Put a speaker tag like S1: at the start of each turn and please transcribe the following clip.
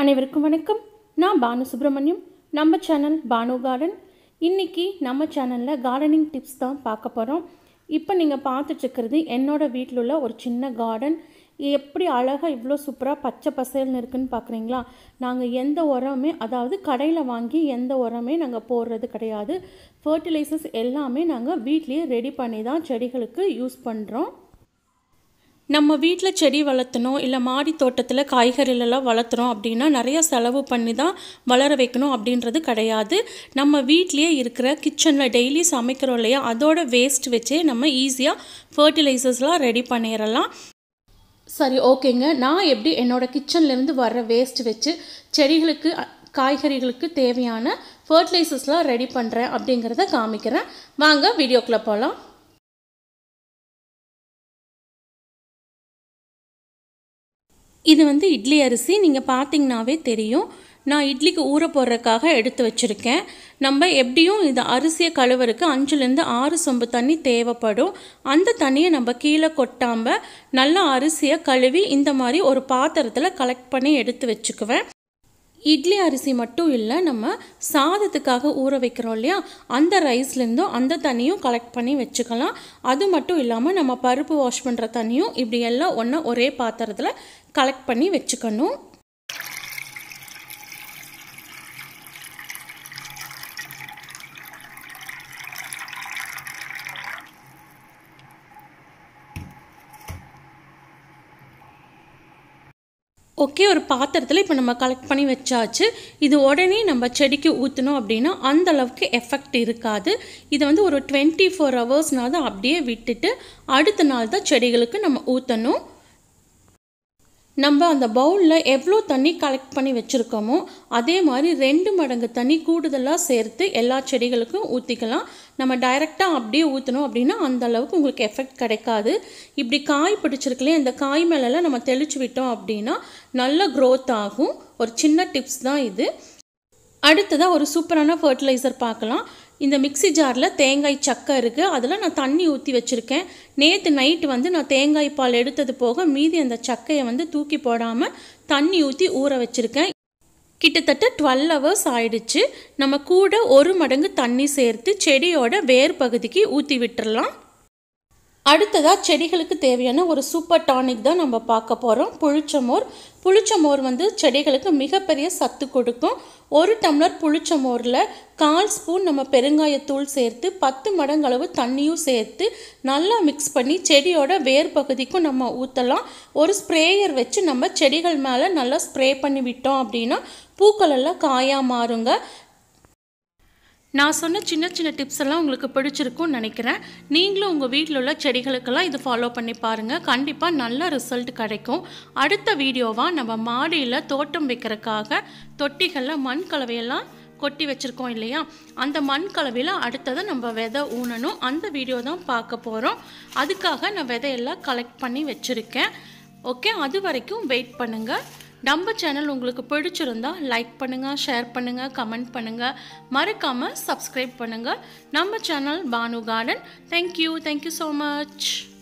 S1: அனைவருக்கும் வணக்கம் நான் பானு சுப்பிரமணியம் நம்ம சேனல் பானு கார்டன் இன்றைக்கி நம்ம சேனலில் கார்டனிங் டிப்ஸ் தான் பார்க்க போகிறோம் இப்போ நீங்கள் பார்த்துட்ருக்கிறது என்னோட வீட்டில் உள்ள ஒரு சின்ன கார்டன் எப்படி அழகாக இவ்வளோ சூப்பராக பச்சை பசேல்னு இருக்குன்னு பார்க்குறீங்களா நாங்கள் எந்த உரமே அதாவது கடையில் வாங்கி எந்த உரமே நாங்கள் போடுறது கிடையாது ஃபர்டிலைசர்ஸ் எல்லாமே நாங்கள் வீட்லேயே ரெடி பண்ணி தான் செடிகளுக்கு யூஸ் பண்ணுறோம் நம்ம வீட்டில் செடி வளர்த்தணும் இல்லை மாடி தோட்டத்தில் காய்கறிகளெல்லாம் வளர்த்துறோம் அப்படின்னா நிறைய செலவு பண்ணி தான் வளர வைக்கணும் அப்படின்றது கிடையாது நம்ம வீட்லேயே இருக்கிற கிச்சனில் டெய்லி சமைக்கிறோம் இல்லையா அதோட வேஸ்ட் வச்சே நம்ம ஈஸியாக ஃபர்டிலைசர்ஸ்லாம் ரெடி பண்ணிடலாம் சரி ஓகேங்க நான் எப்படி என்னோட கிச்சன்லேருந்து வர்ற வேஸ்ட் வச்சு செடிகளுக்கு அ, காய்கறிகளுக்கு தேவையான ஃபர்டிலைசர்ஸ்லாம் ரெடி பண்ணுறேன் அப்படிங்கிறத காமிக்கிறேன் வாங்க வீடியோக்குள்ளே போகலாம் இது வந்து இட்லி அரிசி நீங்கள் பார்த்தீங்கன்னாவே தெரியும் நான் இட்லிக்கு ஊற போடுறதுக்காக எடுத்து வச்சுருக்கேன் நம்ம எப்படியும் இந்த அரிசியை கழுவுறதுக்கு அஞ்சுலேருந்து ஆறு சொம்பு தண்ணி தேவைப்படும் அந்த தண்ணியை நம்ம கீழே கொட்டாமல் நல்லா அரிசியை கழுவி இந்த மாதிரி ஒரு பாத்திரத்தில் கலெக்ட் பண்ணி எடுத்து வச்சுக்குவேன் இட்லி அரிசி மட்டும் இல்லை நம்ம சாதத்துக்காக ஊற வைக்கிறோம் இல்லையா அந்த ரைஸ்லேருந்தும் அந்த தண்ணியும் கலெக்ட் பண்ணி வச்சுக்கலாம் அது மட்டும் இல்லாமல் நம்ம பருப்பு வாஷ் பண்ணுற தண்ணியும் இப்படி எல்லாம் ஒன்றா ஒரே பாத்திரத்தில் கலெக்ட் பண்ணி வச்சுக்கணும் ஓகே ஒரு பாத்திரத்தில் இப்போ நம்ம கலெக்ட் பண்ணி வச்சாச்சு இது உடனே நம்ம செடிக்கு ஊற்றணும் அப்படின்னா அந்த அளவுக்கு எஃபெக்ட் இருக்காது இது வந்து ஒரு டுவெண்ட்டி ஃபோர் ஹவர்ஸ்னால் தான் அப்படியே விட்டுட்டு அடுத்த நாள் தான் செடிகளுக்கு நம்ம ஊற்றணும் நம்ம அந்த பவுலில் எவ்வளோ தண்ணி கலெக்ட் பண்ணி வச்சுருக்கோமோ அதே மாதிரி ரெண்டு மடங்கு தண்ணி கூடுதலாக சேர்த்து எல்லா செடிகளுக்கும் ஊற்றிக்கலாம் நம்ம டைரெக்டாக அப்படியே ஊற்றணும் அப்படின்னா அந்த அளவுக்கு உங்களுக்கு எஃபெக்ட் கிடைக்காது இப்படி காய் பிடிச்சிருக்கலையே இந்த காய் மேலெல்லாம் நம்ம தெளிச்சு விட்டோம் அப்படின்னா நல்ல க்ரோத் ஆகும் ஒரு சின்ன டிப்ஸ் தான் இது அடுத்ததாக ஒரு சூப்பரான ஃபர்டிலைசர் பார்க்கலாம் இந்த மிக்ஸி ஜாரில் தேங்காய் சக்கை இருக்குது அதில் நான் தண்ணி ஊற்றி வச்சுருக்கேன் நேற்று நைட்டு வந்து நான் தேங்காய் பால் எடுத்தது போக மீதி அந்த சக்கையை வந்து தூக்கி போடாமல் தண்ணி ஊற்றி ஊற வச்சுருக்கேன் கிட்டத்தட்ட டுவெல் ஹவர்ஸ் ஆயிடுச்சு நம்ம கூட ஒரு மடங்கு தண்ணி சேர்த்து செடியோட வேர் பகுதிக்கு ஊற்றி விட்டுறலாம் அடுத்ததாக செடிகளுக்கு தேவையான ஒரு சூப்பர் டானிக் தான் நம்ம பார்க்க போகிறோம் புளிச்சமோர் புளிச்சமோர் வந்து செடிகளுக்கு மிகப்பெரிய சத்து கொடுக்கும் ஒரு டம்ளர் புளிச்சமோரில் கால் ஸ்பூன் நம்ம பெருங்காயத்தூள் சேர்த்து பத்து மடங்களவு தண்ணியும் சேர்த்து நல்லா மிக்ஸ் பண்ணி செடியோட வேர் பகுதிக்கும் நம்ம ஊற்றலாம் ஒரு ஸ்ப்ரேயர் வச்சு நம்ம செடிகள் மேலே நல்லா ஸ்ப்ரே பண்ணி விட்டோம் அப்படின்னா பூக்கள் எல்லாம் காயாக மாறுங்க நான் சொன்ன சின்ன சின்ன டிப்ஸ் எல்லாம் உங்களுக்கு பிடிச்சிருக்கும்னு நினைக்கிறேன் நீங்களும் உங்கள் வீட்டில் உள்ள செடிகளுக்கெல்லாம் இது ஃபாலோ பண்ணி பாருங்கள் கண்டிப்பாக நல்ல ரிசல்ட் கிடைக்கும் அடுத்த வீடியோவாக நம்ம மாடியில் தோட்டம் வைக்கிறதுக்காக தொட்டிகளில் மண் கலவையெல்லாம் கொட்டி வச்சுருக்கோம் இல்லையா அந்த மண் கலவையில் அடுத்ததை நம்ம விதை ஊனணும் அந்த வீடியோ தான் பார்க்க போகிறோம் அதுக்காக நான் விதையெல்லாம் கலெக்ட் பண்ணி வச்சுருக்கேன் ஓகே அது வரைக்கும் வெயிட் பண்ணுங்கள் நம்ம சேனல் உங்களுக்கு பிடிச்சிருந்தா லைக் பண்ணுங்கள் ஷேர் பண்ணுங்கள் கமெண்ட் பண்ணுங்கள் மறக்காமல் சப்ஸ்கிரைப் பண்ணுங்கள் நம்ம channel Banu garden thank you thank you so much